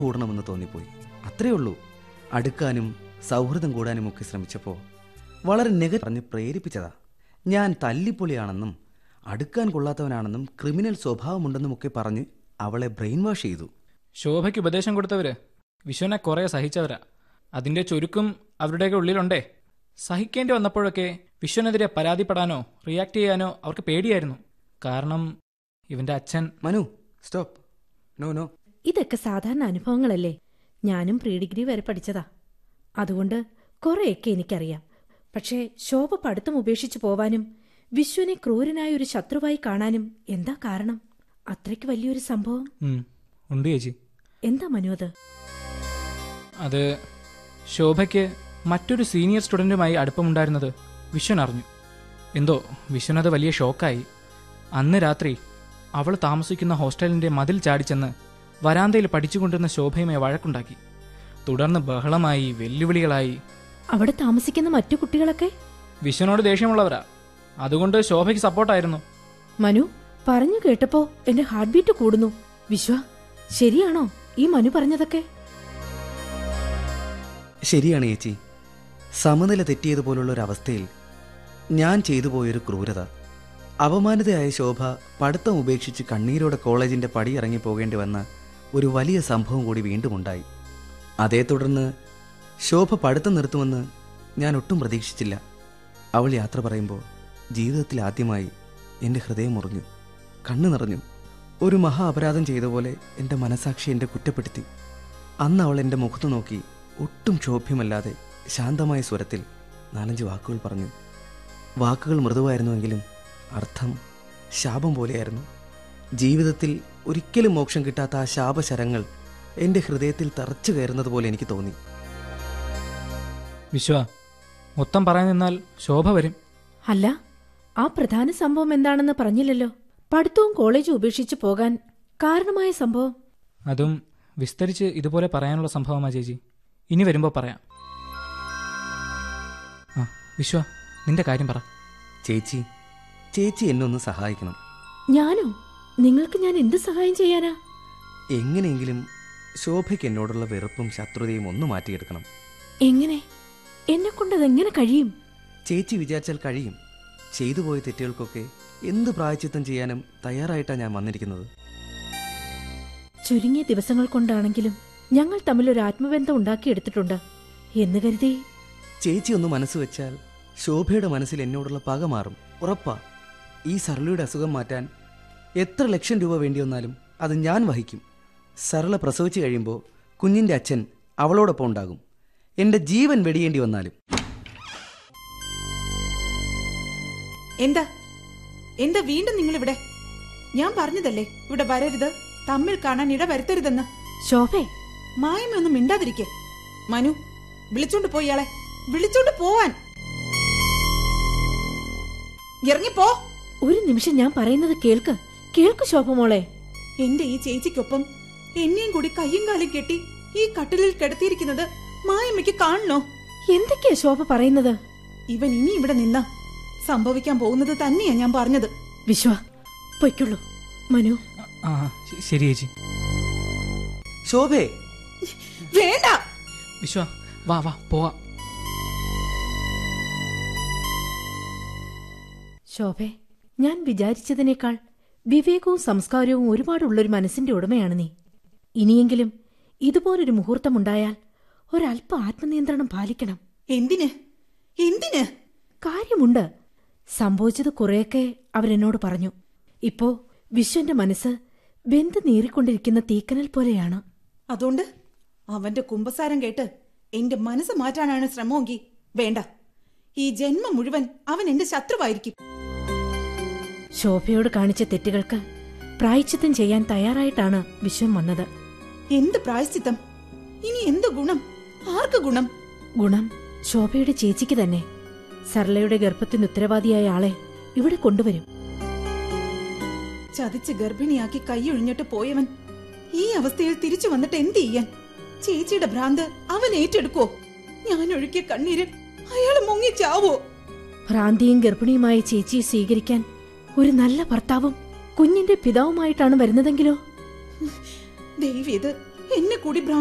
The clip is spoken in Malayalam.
കൂടണമെന്ന് തോന്നിപ്പോയി അത്രേ ഉള്ളൂ അടുക്കാനും സൗഹൃദം കൂടാനും ഒക്കെ ശ്രമിച്ചപ്പോൾ വളരെ നെഗ പറഞ്ഞ് പ്രേരിപ്പിച്ചതാ ഞാൻ തല്ലിപ്പൊളിയാണെന്നും അടുക്കാൻ കൊള്ളാത്തവനാണെന്നും ക്രിമിനൽ സ്വഭാവമുണ്ടെന്നും ഒക്കെ പറഞ്ഞ് അവളെ ബ്രെയിൻ വാഷ് ചെയ്തു ശോഭയ്ക്ക് ഉപദേശം കൊടുത്തവര് വിശ്വനെ കുറെ സഹിച്ചവരാ അതിന്റെ ചുരുക്കം അവരുടെയൊക്കെ ഉള്ളിലുണ്ടേ സഹിക്കേണ്ടി വന്നപ്പോഴൊക്കെ വിശ്വനെതിരെ പരാതിപ്പെടാനോ റിയാക്ട് ചെയ്യാനോ അവർക്ക് പേടിയായിരുന്നു കാരണം ഇവന്റെ അച്ഛൻ മനു സ്റ്റോപ്പ് നോ നോ ഇതൊക്കെ സാധാരണ അനുഭവങ്ങളല്ലേ ഞാനും പ്രീ ഡിഗ്രി വരെ പഠിച്ചതാ അതുകൊണ്ട് കുറെയൊക്കെ എനിക്കറിയാം പക്ഷേ ശോഭ പഠിത്തം ഉപേക്ഷിച്ചു പോവാനും വിശ്വനെ ക്രൂരനായ ഒരു ശത്രുവായി കാണാനും എന്താ കാരണം അത്രയ്ക്ക് വലിയൊരു സംഭവം ഉം, ഉണ്ട് ചേച്ചി എന്താ മനു അത് അത് ശോഭയ്ക്ക് മറ്റൊരു സീനിയർ സ്റ്റുഡൻറ്റുമായി അടുപ്പമുണ്ടായിരുന്നത് വിശ്വൻ അറിഞ്ഞു എന്തോ വിശ്വനത് വലിയ ഷോക്കായി അന്ന് രാത്രി അവൾ താമസിക്കുന്ന ഹോസ്റ്റലിന്റെ മതിൽ ചാടിച്ചെന്ന് വരാന്തയിൽ പഠിച്ചുകൊണ്ടിരുന്ന ശോഭയുമായി വഴക്കുണ്ടാക്കി തുടർന്ന് ബഹളമായി വെല്ലുവിളികളായി അവിടെ താമസിക്കുന്ന മറ്റു കുട്ടികളൊക്കെ വിശ്വനോട് ദേഷ്യമുള്ളവരാ അതുകൊണ്ട് ശോഭയ്ക്ക് സപ്പോർട്ടായിരുന്നു മനു പറഞ്ഞു കേട്ടപ്പോ എന്റെ ഹാർട്ട് ബീറ്റ് കൂടുന്നു വിശ്വ ശരിയാണോ ഈ മനു പറഞ്ഞതൊക്കെ ശരിയാണ് ചേച്ചി സമനില തെറ്റിയതുപോലുള്ള ഒരു അവസ്ഥയിൽ ഞാൻ ചെയ്തു പോയൊരു ക്രൂരത അപമാനിതയായ ശോഭ പഠിത്തം ഉപേക്ഷിച്ച് കണ്ണീരോടെ കോളേജിന്റെ പടി ഇറങ്ങി പോകേണ്ടി വന്ന ഒരു വലിയ സംഭവം കൂടി വീണ്ടും ഉണ്ടായി അതേ തുടർന്ന് ശോഭ പഠിത്തം നിർത്തുമെന്ന് ഞാൻ ഒട്ടും പ്രതീക്ഷിച്ചില്ല അവൾ യാത്ര പറയുമ്പോൾ ജീവിതത്തിൽ ആദ്യമായി എൻ്റെ ഹൃദയം മുറിഞ്ഞു കണ്ണു നിറഞ്ഞു ഒരു മഹാ അപരാധം ചെയ്ത പോലെ എൻ്റെ മനസാക്ഷി എന്നെ കുറ്റപ്പെടുത്തി അന്ന് അവൾ എൻ്റെ മുഖത്ത് നോക്കി ഒട്ടും ക്ഷോഭ്യമല്ലാതെ ശാന്തമായ സ്വരത്തിൽ നാലഞ്ച് വാക്കുകൾ പറഞ്ഞു വാക്കുകൾ മൃദുവായിരുന്നുവെങ്കിലും അർത്ഥം ശാപം പോലെയായിരുന്നു ജീവിതത്തിൽ ഒരിക്കലും മോക്ഷം കിട്ടാത്ത ആ ശാപശരങ്ങൾ എൻ്റെ ഹൃദയത്തിൽ തറച്ചു കയറുന്നത് പോലെ എനിക്ക് തോന്നി വിശ്വ മൊത്തം പറയാൻ നിന്നാൽ ശോഭ വരും അല്ല ആ പ്രധാന സംഭവം എന്താണെന്ന് പറഞ്ഞില്ലല്ലോ പഠിത്തവും കോളേജും ഉപേക്ഷിച്ചു പോകാൻ കാരണമായ സംഭവം അതും വിസ്തരിച്ച് ഇതുപോലെ പറയാനുള്ള സംഭവമാ ചേച്ചി ഇനി വരുമ്പോൾ പറയാം ആ വിശ്വ നിന്റെ കാര്യം പറ ചേച്ചി ചേച്ചി എന്നെ ഒന്ന് സഹായിക്കണം ഞാനോ നിങ്ങൾക്ക് ഞാൻ എന്ത് സഹായം ചെയ്യാനാ എങ്ങനെയെങ്കിലും ശോഭയ്ക്ക് എന്നോടുള്ള വെറുപ്പും ശത്രുതയും ഒന്ന് മാറ്റിയെടുക്കണം എങ്ങനെ എന്നെ കൊണ്ടത് എങ്ങനെ കഴിയും ചേച്ചി വിചാരിച്ചാൽ കഴിയും ചെയ്തു പോയ തെറ്റുകൾക്കൊക്കെ എന്ത് പ്രായച്ചിത്തം ചെയ്യാനും തയ്യാറായിട്ടാണ് ഞാൻ വന്നിരിക്കുന്നത് ചുരുങ്ങിയ ദിവസങ്ങൾ കൊണ്ടാണെങ്കിലും ഞങ്ങൾ തമ്മിൽ ഒരു ആത്മബന്ധം ഉണ്ടാക്കിയെടുത്തിട്ടുണ്ട് എന്ന് കരുതി ചേച്ചി ഒന്ന് മനസ്സ് വെച്ചാൽ ശോഭയുടെ മനസ്സിൽ എന്നോടുള്ള പക മാറും ഉറപ്പാ ഈ സരളയുടെ അസുഖം മാറ്റാൻ എത്ര ലക്ഷം രൂപ വേണ്ടി വന്നാലും അത് ഞാൻ വഹിക്കും സരള പ്രസവിച്ചു കഴിയുമ്പോൾ കുഞ്ഞിൻ്റെ അച്ഛൻ അവളോടൊപ്പം ഉണ്ടാകും എൻ്റെ ജീവൻ വെടിയേണ്ടി വന്നാലും എന്താ എന്താ വീണ്ടും നിങ്ങൾ ഇവിടെ ഞാൻ പറഞ്ഞതല്ലേ ഇവിടെ വരരുത് തമ്മിൽ കാണാൻ ഇട വരുത്തരുതെന്ന് ശോഭേ മായമൊന്നും മിണ്ടാതിരിക്കെ മനു വിളിച്ചോണ്ട് പോയി ഇയാളെ വിളിച്ചോണ്ട് പോവാൻ ഇറങ്ങിപ്പോ ഒരു നിമിഷം ഞാൻ പറയുന്നത് കേൾക്ക് കേൾക്ക് ശോഭ മോളെ എന്റെ ഈ ചേച്ചിക്കൊപ്പം എന്നെയും കൂടി കയ്യും കാലും കെട്ടി ഈ കട്ടിലിൽ കിടത്തിയിരിക്കുന്നത് മായമ്മയ്ക്ക് കാണണോ എന്തൊക്കെയാ ശോഭ പറയുന്നത് ഇവൻ ഇനി ഇവിടെ നിന്ന സംഭവിക്കാൻ പോകുന്നത് തന്നെയാ ഞാൻ പറഞ്ഞത് വിശ്വ പൊയ്ക്കൊള്ളൂ മനു ആ ശ- ശരി ചേച്ചി ശോഭേ വേണ്ട വിശ്വ വാ വാ പോവാം ശോഭെ ഞാൻ വിചാരിച്ചതിനേക്കാൾ വിവേകവും സംസ്കാരവും ഒരുപാടുള്ളൊരു മനസ്സിന്റെ ഉടമയാണ് നീ ഇനിയെങ്കിലും ഇതുപോലൊരു മുഹൂർത്തമുണ്ടായാൽ ഒരല്പ ആത്മനിയന്ത്രണം പാലിക്കണം എന്തിന് എന്തിന് കാര്യമുണ്ട് സംഭവിച്ചത് കുറെയൊക്കെ അവരെന്നോട് പറഞ്ഞു ഇപ്പോ വിശ്വന്റെ മനസ്സ് വെന്ത് നീറിക്കൊണ്ടിരിക്കുന്ന തീക്കനൽ പോലെയാണ് അതുകൊണ്ട് അവന്റെ കുമ്പസാരം കേട്ട് എന്റെ മനസ്സ് മാറ്റാനാണ് ശ്രമമെങ്കിൽ വേണ്ട ഈ ജന്മം മുഴുവൻ അവൻ എന്റെ ശത്രുവായിരിക്കും ശോഭയോട് കാണിച്ച തെറ്റുകൾക്ക് പ്രായച്ചിത്തം ചെയ്യാൻ തയ്യാറായിട്ടാണ് വിശ്വം വന്നത് എന്ത് പ്രായശ്ചിത്തം ഇനി എന്ത് ഗുണം ആർക്ക് ഗുണം ഗുണം ശോഭയുടെ ചേച്ചിക്ക് തന്നെ സർലയുടെ ഗർഭത്തിന് ഉത്തരവാദിയായ ആളെ ഇവിടെ കൊണ്ടുവരും ചതിച്ച് ഗർഭിണിയാക്കി കൈയൊഴിഞ്ഞിട്ട് പോയവൻ ഈ അവസ്ഥയിൽ തിരിച്ചു വന്നിട്ട് എന്ത് ചെയ്യാൻ ചേച്ചിയുടെ ഭ്രാന്ത് അവൻ ഏറ്റെടുക്കോ ഞാൻ ഒഴുക്കിയ കണ്ണീര് അയാൾ മുങ്ങി ചാവോ ഭ്രാന്തിയും ഗർഭിണിയുമായ ചേച്ചിയെ സ്വീകരിക്കാൻ ഒരു നല്ല ഭർത്താവും കുഞ്ഞിന്റെ പിതാവുമായിട്ടാണ് വരുന്നതെങ്കിലോ ദൈവം ഇത് എന്നെ കൂടി